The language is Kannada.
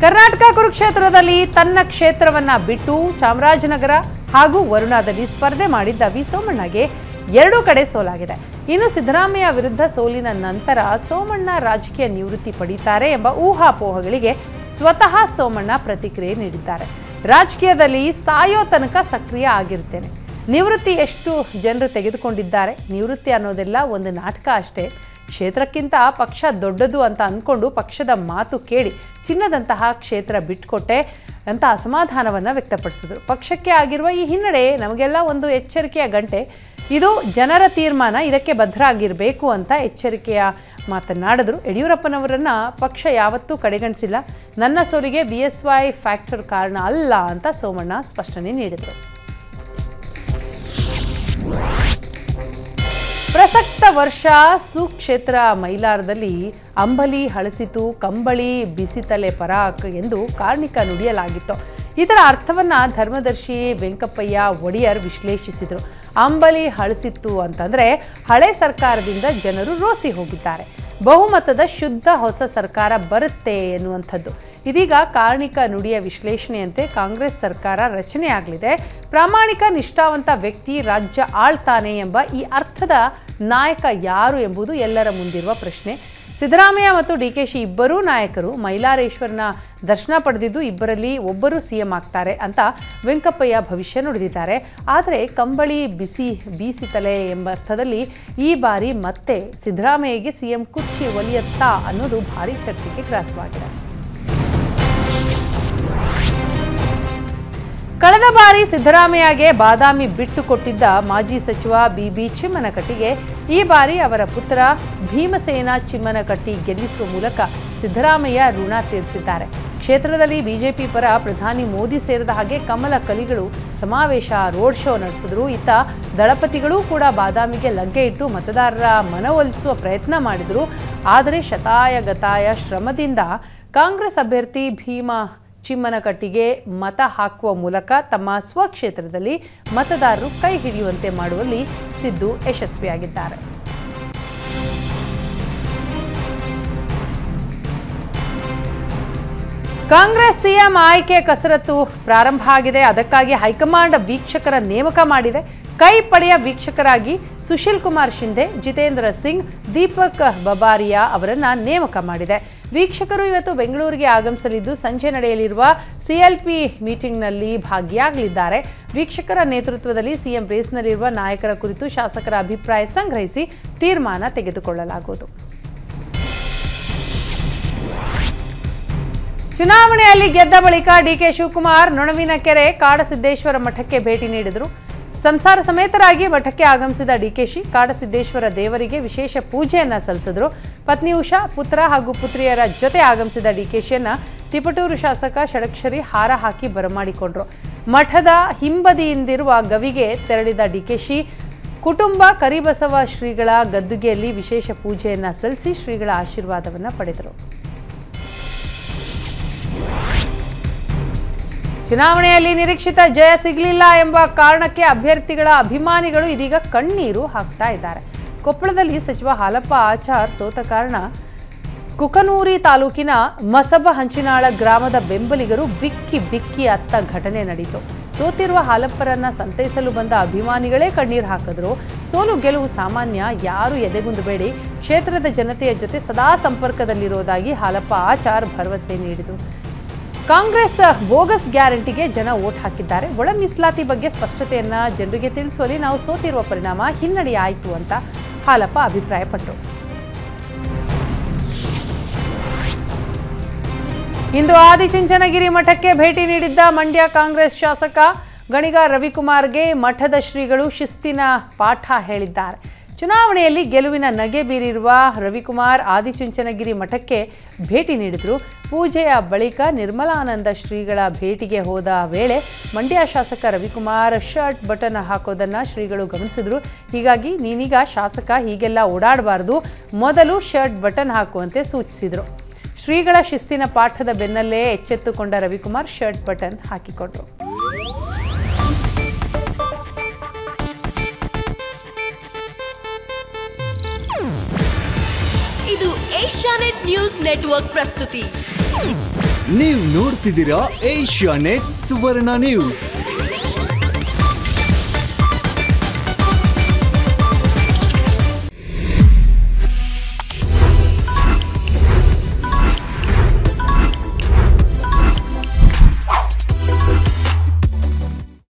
ಕರ್ನಾಟಕ ಕುರುಕ್ಷೇತ್ರದಲ್ಲಿ ತನ್ನ ಕ್ಷೇತ್ರವನ್ನ ಬಿಟ್ಟು ಚಾಮರಾಜನಗರ ಹಾಗೂ ವರುಣಾದಲ್ಲಿ ಸ್ಪರ್ಧೆ ಮಾಡಿದ್ದ ವಿ ಸೋಮಣ್ಣಗೆ ಎರಡೂ ಕಡೆ ಸೋಲಾಗಿದೆ ಇನ್ನು ಸಿದ್ದರಾಮಯ್ಯ ವಿರುದ್ಧ ಸೋಲಿನ ನಂತರ ಸೋಮಣ್ಣ ರಾಜಕೀಯ ನಿವೃತ್ತಿ ಪಡೀತಾರೆ ಎಂಬ ಊಹಾಪೋಹಗಳಿಗೆ ಸ್ವತಃ ಸೋಮಣ್ಣ ಪ್ರತಿಕ್ರಿಯೆ ನೀಡಿದ್ದಾರೆ ರಾಜಕೀಯದಲ್ಲಿ ಸಾಯೋ ತನಕ ಸಕ್ರಿಯ ಆಗಿರ್ತೇನೆ ನಿವೃತ್ತಿ ಎಷ್ಟು ಜನರು ತೆಗೆದುಕೊಂಡಿದ್ದಾರೆ ನಿವೃತ್ತಿ ಅನ್ನೋದೆಲ್ಲ ಒಂದು ನಾಟಕ ಅಷ್ಟೇ ಕ್ಷೇತ್ರಕ್ಕಿಂತ ಪಕ್ಷ ದೊಡ್ಡದು ಅಂತ ಅಂದ್ಕೊಂಡು ಪಕ್ಷದ ಮಾತು ಕೇಳಿ ಚಿನ್ನದಂತಹ ಕ್ಷೇತ್ರ ಬಿಟ್ಕೊಟ್ಟೆ ಅಂತ ಅಸಮಾಧಾನವನ್ನು ವ್ಯಕ್ತಪಡಿಸಿದರು ಪಕ್ಷಕ್ಕೆ ಆಗಿರುವ ಈ ಹಿನ್ನಡೆ ನಮಗೆಲ್ಲ ಒಂದು ಎಚ್ಚರಿಕೆಯ ಗಂಟೆ ಇದು ಜನರ ತೀರ್ಮಾನ ಇದಕ್ಕೆ ಬದ್ಧರಾಗಿರಬೇಕು ಅಂತ ಎಚ್ಚರಿಕೆಯ ಮಾತನಾಡಿದ್ರು ಯಡಿಯೂರಪ್ಪನವರನ್ನ ಪಕ್ಷ ಯಾವತ್ತೂ ಕಡೆಗಣಿಸಿಲ್ಲ ನನ್ನ ಸೋಲಿಗೆ ಬಿ ಎಸ್ ವೈ ಫ್ಯಾಕ್ಟರ್ ಕಾರಣ ಅಲ್ಲ ಅಂತ ಸೋಮಣ್ಣ ಸ್ಪಷ್ಟನೆ ನೀಡಿದರು ಪ್ರಸಕ್ತ ವರ್ಷ ಸುಕ್ಷೇತ್ರ ಮೈಲಾರದಲ್ಲಿ ಅಂಬಲಿ ಹಳಸಿತು ಕಂಬಳಿ ಬಿಸಿತಲೆ ಪರಾಕ್ ಎಂದು ಕಾರ್ಣಿಕ ನುಡಿಯಲಾಗಿತ್ತು ಇದರ ಅರ್ಥವನ್ನ ಧರ್ಮದರ್ಶಿ ವೆಂಕಪ್ಪಯ್ಯ ಒಡೆಯರ್ ವಿಶ್ಲೇಷಿಸಿದರು ಅಂಬಲಿ ಹಳಸಿತ್ತು ಅಂತಂದ್ರೆ ಹಳೆ ಸರ್ಕಾರದಿಂದ ಜನರು ರೋಸಿ ಹೋಗಿದ್ದಾರೆ ಬಹುಮತದ ಶುದ್ಧ ಹೊಸ ಸರ್ಕಾರ ಬರುತ್ತೆ ಎನ್ನುವಂಥದ್ದು ಇದೀಗ ಕಾರ್ಣಿಕ ನುಡಿಯ ವಿಶ್ಲೇಷಣೆಯಂತೆ ಕಾಂಗ್ರೆಸ್ ಸರ್ಕಾರ ರಚನೆಯಾಗಲಿದೆ ಪ್ರಾಮಾಣಿಕ ನಿಷ್ಠಾವಂತ ವ್ಯಕ್ತಿ ರಾಜ್ಯ ಆಳ್ತಾನೆ ಎಂಬ ಈ ಅರ್ಥದ ನಾಯಕ ಯಾರು ಎಂಬುದು ಎಲ್ಲರ ಮುಂದಿರುವ ಪ್ರಶ್ನೆ ಸಿದ್ದರಾಮಯ್ಯ ಮತ್ತು ಡಿ ಕೆ ಶಿ ಇಬ್ಬರೂ ನಾಯಕರು ಮೈಲಾರೇಶ್ವರನ ದರ್ಶನ ಪಡೆದಿದ್ದು ಇಬ್ಬರಲ್ಲಿ ಒಬ್ಬರು ಸಿಎಂ ಆಗ್ತಾರೆ ಅಂತ ವೆಂಕಪ್ಪಯ್ಯ ಭವಿಷ್ಯ ನುಡಿದಿದ್ದಾರೆ ಆದರೆ ಕಂಬಳಿ ಬಿಸಿ ಬೀಸಿತಲೆ ಎಂಬ ಅರ್ಥದಲ್ಲಿ ಈ ಬಾರಿ ಮತ್ತೆ ಸಿದ್ದರಾಮಯ್ಯಗೆ ಸಿಎಂ ಕುರ್ಚಿ ಒಲಿಯತ್ತಾ ಅನ್ನೋದು ಭಾರಿ ಚರ್ಚೆಗೆ ಗ್ರಾಸವಾಗಿದೆ ಕಳೆದ ಬಾರಿ ಸಿದ್ದರಾಮಯ್ಯಗೆ ಬಾದಾಮಿ ಬಿಟ್ಟು ಕೊಟ್ಟಿದ್ದ ಮಾಜಿ ಸಚಿವ ಬಿಬಿ ಚಿಮ್ಮನಕಟ್ಟಿಗೆ ಈ ಬಾರಿ ಅವರ ಪುತ್ರ ಭೀಮಸೇನ ಚಿಮ್ಮನಕಟ್ಟಿ ಗೆಲ್ಲಿಸುವ ಮೂಲಕ ಸಿದ್ದರಾಮಯ್ಯ ಋಣ ತೀರಿಸಿದ್ದಾರೆ ಕ್ಷೇತ್ರದಲ್ಲಿ ಬಿಜೆಪಿ ಪರ ಪ್ರಧಾನಿ ಮೋದಿ ಸೇರಿದ ಹಾಗೆ ಕಮಲ ಕಲಿಗಳು ಸಮಾವೇಶ ರೋಡ್ ಶೋ ನಡೆಸಿದ್ರು ಇತ್ತ ದಳಪತಿಗಳೂ ಕೂಡ ಬಾದಾಮಿಗೆ ಲಗ್ಗೆ ಇಟ್ಟು ಮತದಾರರ ಮನವೊಲಿಸುವ ಪ್ರಯತ್ನ ಮಾಡಿದರು ಆದರೆ ಶತಾಯ ಗತಾಯ ಶ್ರಮದಿಂದ ಕಾಂಗ್ರೆಸ್ ಅಭ್ಯರ್ಥಿ ಭೀಮ ಚಿಮ್ಮನಕಟ್ಟಿಗೆ ಮತ ಹಾಕುವ ಮೂಲಕ ತಮ್ಮ ಸ್ವಕ್ಷೇತ್ರದಲ್ಲಿ ಮತದಾರರು ಕೈ ಹಿಡಿಯುವಂತೆ ಮಾಡುವಲ್ಲಿ ಸಿದ್ದು ಯಶಸ್ವಿಯಾಗಿದ್ದಾರೆ ಕಾಂಗ್ರೆಸ್ ಸಿಎಂ ಆಯ್ಕೆ ಕಸರತ್ತು ಪ್ರಾರಂಭ ಆಗಿದೆ ಅದಕ್ಕಾಗಿ ಹೈಕಮಾಂಡ್ ವೀಕ್ಷಕರ ನೇಮಕ ಮಾಡಿದೆ ಕೈ ಪಡೆಯ ವೀಕ್ಷಕರಾಗಿ ಸುಶೀಲ್ ಕುಮಾರ್ ಶಿಂದೆ ಜಿತೇಂದ್ರ ಸಿಂಗ್ ದೀಪಕ್ ಬಬಾರಿಯಾ ಅವರನ್ನ ನೇಮಕ ಮಾಡಿದೆ ವೀಕ್ಷಕರು ಇವತ್ತು ಬೆಂಗಳೂರಿಗೆ ಆಗಮಿಸಲಿದ್ದು ಸಂಜೆ ನಡೆಯಲಿರುವ ಸಿಎಲ್ಪಿ ಮೀಟಿಂಗ್ನಲ್ಲಿ ಭಾಗಿಯಾಗಲಿದ್ದಾರೆ ವೀಕ್ಷಕರ ನೇತೃತ್ವದಲ್ಲಿ ಸಿಎಂ ರೇಸ್ನಲ್ಲಿರುವ ನಾಯಕರ ಕುರಿತು ಶಾಸಕರ ಅಭಿಪ್ರಾಯ ಸಂಗ್ರಹಿಸಿ ತೀರ್ಮಾನ ತೆಗೆದುಕೊಳ್ಳಲಾಗುವುದು ಚುನಾವಣೆಯಲ್ಲಿ ಗೆದ್ದ ಬಳಿಕ ಡಿಕೆ ಶಿವಕುಮಾರ್ ನೊಣವಿನ ಕೆರೆ ಕಾಡಸಿದ್ದೇಶ್ವರ ಮಠಕ್ಕೆ ಭೇಟಿ ನೀಡಿದರು ಸಂಸಾರ ಸಮೇತರಾಗಿ ಮಠಕ್ಕೆ ಆಗಮಿಸಿದ ಡಿಕೆಶಿ ಕಾಡಸಿದ್ದೇಶ್ವರ ದೇವರಿಗೆ ವಿಶೇಷ ಪೂಜೆಯನ್ನ ಸಲ್ಲಿಸಿದ್ರು ಪತ್ನಿ ಉಷಾ ಪುತ್ರ ಹಾಗೂ ಪುತ್ರಿಯರ ಜೊತೆ ಆಗಮಿಸಿದ ಡಿಕೆಶಿಯನ್ನ ತಿಪಟೂರು ಶಾಸಕ ಷಡಕ್ಷರಿ ಹಾರ ಹಾಕಿ ಬರಮಾಡಿಕೊಂಡ್ರು ಮಠದ ಹಿಂಬದಿಯಿಂದಿರುವ ಗವಿಗೆ ತೆರಳಿದ ಡಿಕೆಶಿ ಕುಟುಂಬ ಕರಿಬಸವ ಶ್ರೀಗಳ ಗದ್ದುಗೆಯಲ್ಲಿ ವಿಶೇಷ ಪೂಜೆಯನ್ನ ಸಲ್ಲಿಸಿ ಶ್ರೀಗಳ ಆಶೀರ್ವಾದವನ್ನ ಪಡೆದರು ಚುನಾವಣೆಯಲ್ಲಿ ನಿರೀಕ್ಷಿತ ಜಯ ಸಿಗಲಿಲ್ಲ ಎಂಬ ಕಾರಣಕ್ಕೆ ಅಭ್ಯರ್ಥಿಗಳ ಅಭಿಮಾನಿಗಳು ಇದೀಗ ಕಣ್ಣೀರು ಹಾಕ್ತಾ ಇದ್ದಾರೆ ಕೊಪ್ಪಳದಲ್ಲಿ ಸಚಿವ ಹಾಲಪ್ಪ ಆಚಾರ್ ಸೋತ ಕಾರಣ ಕುಕನೂರಿ ತಾಲೂಕಿನ ಮಸಬ ಹಂಚಿನಾಳ ಗ್ರಾಮದ ಬೆಂಬಲಿಗರು ಬಿಕ್ಕಿ ಬಿಕ್ಕಿ ಅತ್ತ ಘಟನೆ ನಡೆಯಿತು ಸೋತಿರುವ ಹಾಲಪ್ಪರನ್ನ ಸಂತೈಸಲು ಬಂದ ಅಭಿಮಾನಿಗಳೇ ಕಣ್ಣೀರು ಹಾಕಿದ್ರು ಸೋಲು ಗೆಲುವು ಸಾಮಾನ್ಯ ಯಾರು ಎದೆಗುಂದಬೇಡಿ ಕ್ಷೇತ್ರದ ಜನತೆಯ ಜೊತೆ ಸದಾ ಸಂಪರ್ಕದಲ್ಲಿರುವುದಾಗಿ ಹಾಲಪ್ಪ ಆಚಾರ್ ಭರವಸೆ ನೀಡಿದರು ಕಾಂಗ್ರೆಸ್ ಬೋಗಸ್ ಗ್ಯಾರಂಟಿಗೆ ಜನ ವೋಟ್ ಹಾಕಿದ್ದಾರೆ ಒಳ ಮೀಸಲಾತಿ ಬಗ್ಗೆ ಸ್ಪಷ್ಟತೆಯನ್ನ ಜನರಿಗೆ ತಿಳಿಸುವಲ್ಲಿ ನಾವು ಸೋತಿರುವ ಪರಿಣಾಮ ಹಿನ್ನಡೆಯಾಯಿತು ಅಂತ ಹಾಲಪ್ಪ ಅಭಿಪ್ರಾಯಪಟ್ಟರು ಇಂದು ಆದಿಚುಂಚನಗಿರಿ ಮಠಕ್ಕೆ ಭೇಟಿ ನೀಡಿದ್ದ ಮಂಡ್ಯ ಕಾಂಗ್ರೆಸ್ ಶಾಸಕ ಗಣಿಗ ರವಿಕುಮಾರ್ಗೆ ಮಠದ ಶ್ರೀಗಳು ಶಿಸ್ತಿನ ಪಾಠ ಹೇಳಿದ್ದಾರೆ ಚುನಾವಣೆಯಲ್ಲಿ ಗೆಲುವಿನ ನಗೆ ಬೀರಿರುವ ರವಿಕುಮಾರ್ ಆದಿಚುಂಚನಗಿರಿ ಮಠಕ್ಕೆ ಭೇಟಿ ನೀಡಿದರು ಪೂಜೆಯ ಬಳಿಕ ನಿರ್ಮಲಾನಂದ ಶ್ರೀಗಳ ಭೇಟಿಗೆ ಹೋದ ವೇಳೆ ಮಂಡ್ಯ ಶಾಸಕ ರವಿಕುಮಾರ್ ಶರ್ಟ್ ಬಟನ್ ಹಾಕೋದನ್ನು ಶ್ರೀಗಳು ಗಮನಿಸಿದ್ರು ಹೀಗಾಗಿ ನೀನೀಗ ಶಾಸಕ ಹೀಗೆಲ್ಲ ಓಡಾಡಬಾರ್ದು ಮೊದಲು ಶರ್ಟ್ ಬಟನ್ ಹಾಕುವಂತೆ ಸೂಚಿಸಿದರು ಶ್ರೀಗಳ ಶಿಸ್ತಿನ ಪಾಠದ ಬೆನ್ನಲ್ಲೇ ಎಚ್ಚೆತ್ತುಕೊಂಡ ರವಿಕುಮಾರ್ ಶರ್ಟ್ ಬಟನ್ ಹಾಕಿಕೊಂಡರು ಇದು ಏಷ್ಯಾನೆಟ್ ನ್ಯೂಸ್ ನೆಟ್ವರ್ಕ್ ಪ್ರಸ್ತುತಿ ನೀವು ನೋಡ್ತಿದ್ದೀರಾ ಏಷ್ಯಾ ನೆಟ್ ಸುವರ್ಣ ನ್ಯೂಸ್